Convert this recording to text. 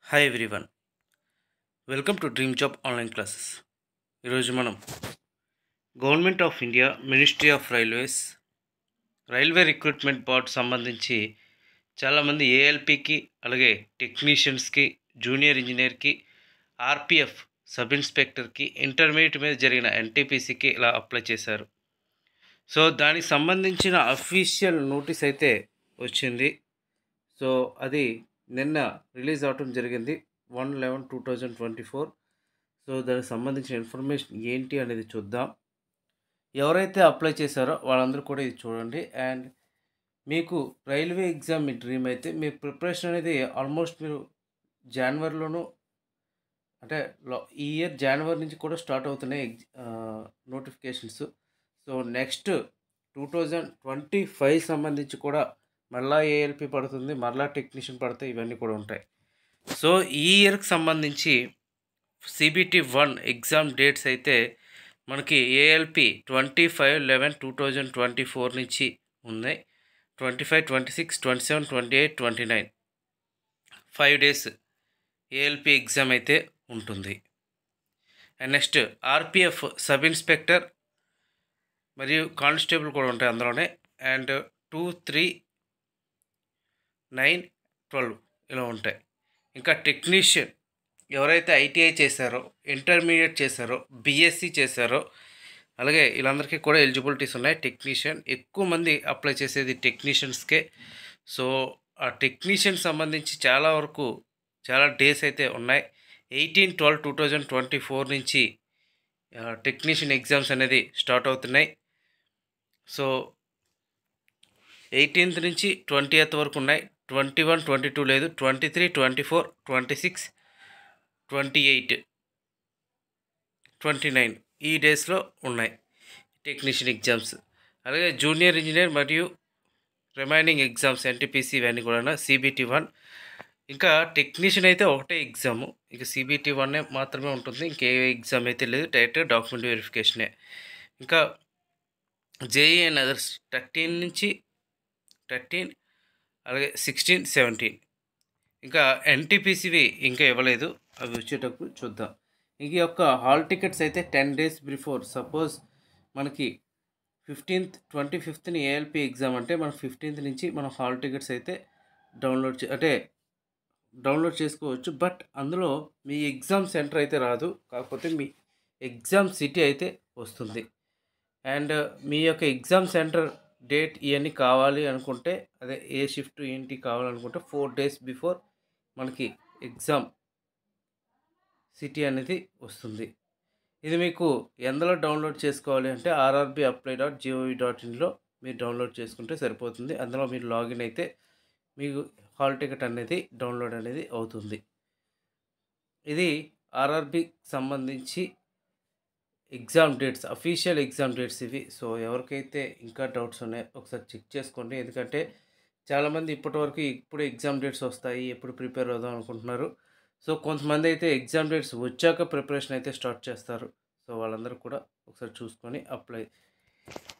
hi everyone welcome to dream job online classes ఈరోజు మనం government of India ministry of railways railway recruitment board సంబంధించి చాలామంది ఏఎల్పికి అలాగే టెక్నీషియన్స్కి జూనియర్ ఇంజనీర్కి ఆర్పిఎఫ్ సబ్ ఇన్స్పెక్టర్కి ఇంటర్మీడియట్ మీద జరిగిన ఎన్టీపీసీకి ఇలా అప్లై చేశారు సో దానికి సంబంధించిన అఫీషియల్ నోటీస్ అయితే వచ్చింది సో అది నిన్న రిలీజ్ అవటం జరిగింది one eleven two thousand twenty four so దానికి సంబంధించిన ఇన్ఫర్మేషన్ ఏంటి అనేది చూద్దాం ఎవరైతే అప్లై చేశారో వాళ్ళందరూ కూడా ఇది చూడండి అండ్ మీకు రైల్వే ఎగ్జామ్ మీ డ్రీమ్ అయితే మీ ప్రిపరేషన్ అనేది ఆల్మోస్ట్ మీరు జనవరిలోనూ అంటే లో- ఈ ఇయర్ జనవరి నుంచి కూడా స్టార్ట్ అవుతున్నాయి notifications so next two thousand twenty five సంబంధించి కూడా మళ్ళా ఏఎల్పి పడుతుంది మళ్ళా టెక్నీషియన్ పడతాయి ఇవన్నీ కూడా ఉంటాయి సో ఈ ఇయర్కి సంబంధించి సిబిటి వన్ ఎగ్జామ్ డేట్స్ అయితే మనకి ALP twenty five eleven two thousand twenty four నుంచి ఉన్నాయి twenty five twenty six twenty seven twenty eight twenty nine five days ALP exam అయితే ఉంటుంది and next RPF sub inspector మరియు constable కూడా ఉంటాయి అందులోనే and two three nine twelve ఇలా ఉంటాయి ఇంకా టెక్నీషియన్ ఎవరైతే ఐటీఐ చేశారో ఇంటర్మీడియట్ చేశారో బీఎస్సీ చేశారో అలాగే వీళ్ళందరికీ కూడా ఎలిజిబిలిటీస్ ఉన్నాయి టెక్నీషియన్ ఎక్కువ మంది అప్లై చేసేది టెక్నీషియన్స్కే సో ఆ టెక్నీషియన్ సంబంధించి చాలా వరకు చాలా డేస్ అయితే ఉన్నాయి eighteen twelve two thousand twenty four నుంచి టెక్నీషియన్ ఎగ్జామ్స్ అనేది స్టార్ట్ అవుతున్నాయి సో ఎయిటీన్త్ నుంచి ట్వంటీ వరకు ఉన్నాయి ట్వంటీ వన్ ట్వంటీ టూ లేదు twenty three twenty four twenty six twenty eight twenty nine ఈ డేస్లో ఉన్నాయి టెక్నీషియన్ ఎగ్జామ్స్ అలాగే జూనియర్ ఇంజనీర్ మరియు రిమైనింగ్ ఎగ్జామ్స్ ఎన్టీపీసీ ఇవన్నీ కూడా సిబిటి వన్ ఇంకా టెక్నీషియన్ అయితే ఒకటే ఎగ్జాము ఇక సిబిటి వన్ మాత్రమే ఉంటుంది ఇంకే ఎగ్జామ్ అయితే లేదు డైరెక్ట్ డాక్యుమెంట్ వెరిఫికేషనే ఇంకా జేఈ అండ్ అదర్స్ థర్టీన్ నుంచి థర్టీన్ అలాగే సిక్స్టీన్ సెవెంటీన్ ఇంకా ఎన్టీపీసీవి ఇంకా ఇవ్వలేదు అవి వచ్చేటప్పుడు చూద్దాం ఇంక ఈ యొక్క హాల్ టికెట్స్ అయితే టెన్ డేస్ బిఫోర్ సపోజ్ మనకి ఫిఫ్టీన్త్ ట్వంటీ ఫిఫ్త్ని ఏఎల్పి ఎగ్జామ్ అంటే మనం ఫిఫ్టీన్త్ నుంచి మనం హాల్ టికెట్స్ అయితే డౌన్లోడ్ చే అంటే డౌన్లోడ్ చేసుకోవచ్చు బట్ అందులో మీ ఎగ్జామ్ సెంటర్ అయితే రాదు కాకపోతే మీ ఎగ్జామ్ సిటీ అయితే వస్తుంది అండ్ మీ యొక్క ఎగ్జామ్ సెంటర్ డేట్ ఇవన్నీ కావాలి అనుకుంటే అదే ఏ షిఫ్ట్ ఏంటి కావాలనుకుంటే ఫోర్ డేస్ బిఫోర్ మనకి ఎగ్జామ్ సిటీ అనేది వస్తుంది ఇది మీకు ఎందులో డౌన్లోడ్ చేసుకోవాలి అంటే RRB apply dot gov dot ఇన్లో మీరు డౌన్లోడ్ చేసుకుంటే సరిపోతుంది అందులో మీరు లాగిన్ అయితే మీకు హాల్ టికెట్ అనేది డౌన్లోడ్ అనేది అవుతుంది ఇది ఆర్ఆర్బికి సంబంధించి exam dates official exam dates ఇవి సో ఎవరికైతే ఇంకా డౌట్స్ ఉన్నాయో ఒకసారి చెక్ చేసుకోండి ఎందుకంటే చాలామంది ఇప్పటివరకు ఇప్పుడు ఎగ్జామ్ డేట్స్ వస్తాయి ఎప్పుడు ప్రిపేర్ అవుదాం అనుకుంటున్నారు సో కొంతమంది అయితే ఎగ్జామ్ డేట్స్ వచ్చాక ప్రిపరేషన్ అయితే స్టార్ట్ చేస్తారు సో వాళ్ళందరూ కూడా ఒకసారి చూసుకొని అప్లై